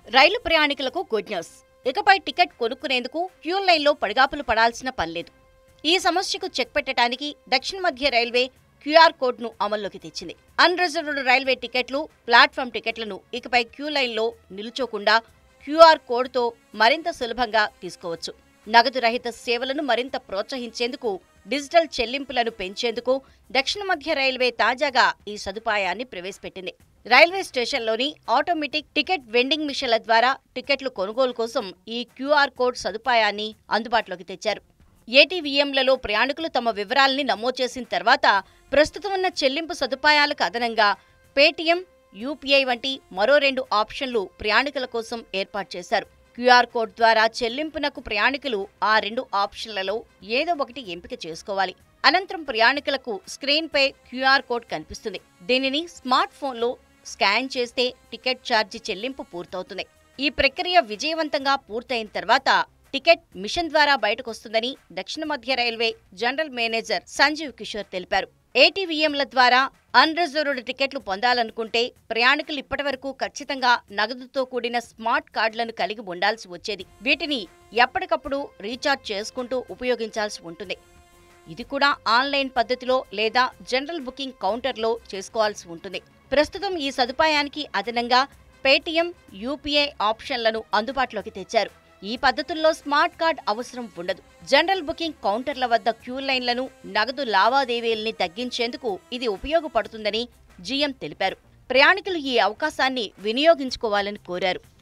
రైలు ప్రయాణికులకు good news ఇకపై ticket కొనుక్కునేందుకు క్యూ లైన్లో పడిగాపులు పడాల్సిన పనిలేదు ఈ సమస్యకు చెక్ పెట్టడానికి దక్షిణ మధ్య రైల్వే క్యూఆర్ కోడ్ను అమల్లోకి తెచ్చింది అన్రిజర్వ్డ్ రైల్వే టికెట్లు ప్లాట్ఫామ్ టికెట్లను ఇకపై క్యూ లైన్లో నిలుచోకుండా క్యూఆర్ కోడ్తో మరింత సులభంగా తీసుకోవచ్చు నగదు రహిత సేవలను మరింత ప్రోత్సహించేందుకు డిజిటల్ చెల్లింపులను పెంచేందుకు దక్షిణ మధ్య రైల్వే తాజాగా ఈ సదుపాయాన్ని ప్రవేశపెట్టింది రైల్వే స్టేషన్లోని ఆటోమేటిక్ టికెట్ వెండింగ్ మిషన్ల ద్వారా టికెట్లు కొనుగోలు కోసం ఈ క్యూఆర్ కోడ్ సదుపాయాన్ని అందుబాటులోకి తెచ్చారు ఏటీవీఎంలలో ప్రయాణికులు తమ వివరాల్ని నమోదు చేసిన తర్వాత ప్రస్తుతం ఉన్న చెల్లింపు సదుపాయాలకు అదనంగా పేటీఎం యూపీఐ వంటి మరో రెండు ఆప్షన్లు ప్రయాణికుల కోసం ఏర్పాటు చేశారు క్యూఆర్ కోడ్ ద్వారా చెల్లింపునకు ప్రయాణికులు ఆ రెండు ఆప్షన్లలో ఏదో ఒకటి ఎంపిక చేసుకోవాలి అనంతరం ప్రయాణికులకు స్క్రీన్పై క్యూఆర్ కోడ్ కనిపిస్తుంది దీనిని స్మార్ట్ ఫోన్లో స్కాన్ చేస్తే టికెట్ ఛార్జీ చెల్లింపు పూర్తవుతుంది ఈ ప్రక్రియ విజయవంతంగా పూర్తయిన తర్వాత టికెట్ మిషన్ ద్వారా బయటకొస్తుందని దక్షిణ మధ్య railway general manager Sanjeev Kishore తెలిపారు ఏటీవీఎంల ద్వారా అన్రిజర్వ్డ్ టికెట్లు పొందాలనుకుంటే ప్రయాణికులు ఇప్పటివరకు ఖచ్చితంగా నగదుతో కూడిన స్మార్ట్ కార్డులను కలిగి ఉండాల్సి వచ్చేది వీటిని ఎప్పటికప్పుడు రీఛార్జ్ చేసుకుంటూ ఉపయోగించాల్సి ఉంటుంది ఇది కూడా ఆన్లైన్ పద్ధతిలో లేదా జనరల్ బుకింగ్ కౌంటర్లో చేసుకోవాల్సి ఉంటుంది ప్రస్తుతం ఈ సదుపాయానికి అదనంగా పేటీఎం యూపీఐ ఆప్షన్లను అందుబాటులోకి తెచ్చారు ఈ పద్ధతుల్లో స్మార్ట్ కార్డ్ అవసరం ఉండదు జనరల్ బుకింగ్ కౌంటర్ల వద్ద క్యూ లైన్లను నగదు లావాదేవీల్ని తగ్గించేందుకు ఇది ఉపయోగపడుతుందని జీఎం తెలిపారు ప్రయాణికులు ఈ అవకాశాన్ని వినియోగించుకోవాలని కోరారు